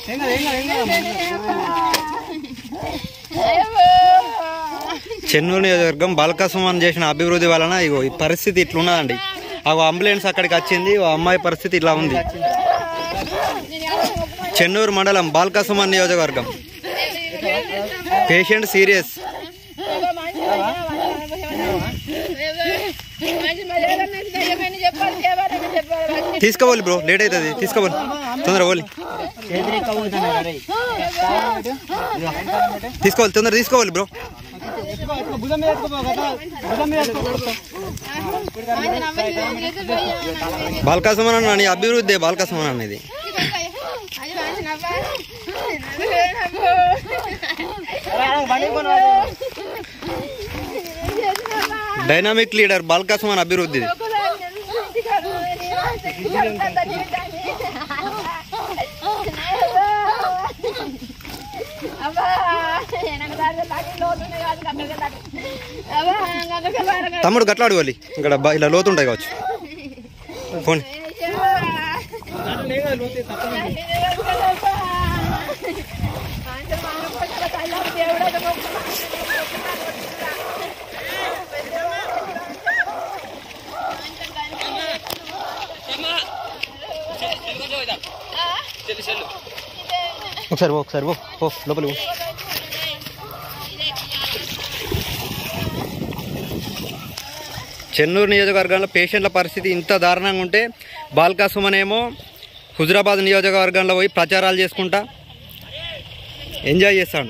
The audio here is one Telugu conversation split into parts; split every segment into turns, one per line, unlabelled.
చెన్నూరు నియోజకవర్గం బాలకసుమన్ చేసిన అభివృద్ధి వలన ఇగో ఈ పరిస్థితి ఇట్లున్నదండి ఆ అంబులెన్స్ అక్కడికి వచ్చింది ఓ అమ్మాయి పరిస్థితి ఇట్లా ఉంది చెన్నూరు మండలం బాలకసుమన్ నియోజకవర్గం పేషెంట్ సీరియస్ తీసుకోవాలి బ్రో లేట్ అవుతుంది తీసుకోవాలి తొందర పోలి తీసుకోవాలి తొందర తీసుకోవాలి బ్రో బాలకాసమన్ అని అభివృద్ధి బాలకాసమన్ అనేది డైనామిక్ లీడర్ బాలకాసమన్ అభివృద్ధి తమ్ముడు గట్ల అడగాలి ఇక్కడ బా- ఇలా లోతుంటాయి కావచ్చు ఫోన్ ఒకసారి పో, ఒకసారి పో పో లోపలి పో. చెన్నూరు నియోజకవర్గంలో పేషెంట్ల పరిస్థితి ఇంత దారుణంగా ఉంటే బాల్కా సుమన్ ఏమో హుజరాబాద్ నియోజకవర్గంలో పోయి ప్రచారాలు చేసుకుంటా ఎంజాయ్ చేస్తాడు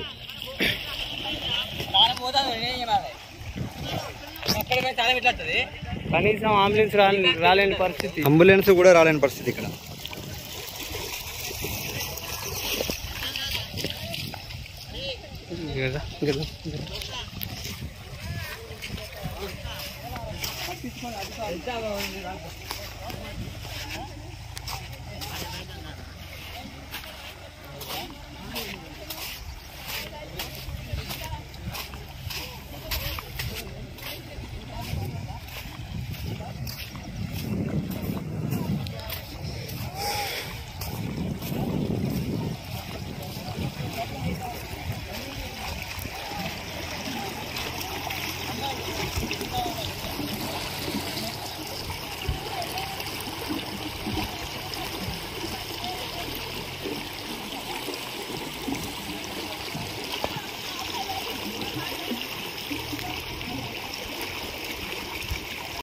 కనీసం అంబులెన్స్ రాని రాలేని పరిస్థితి
అంబులెన్స్ కూడా రాలేని పరిస్థితి ఇక్కడ
కదా కదా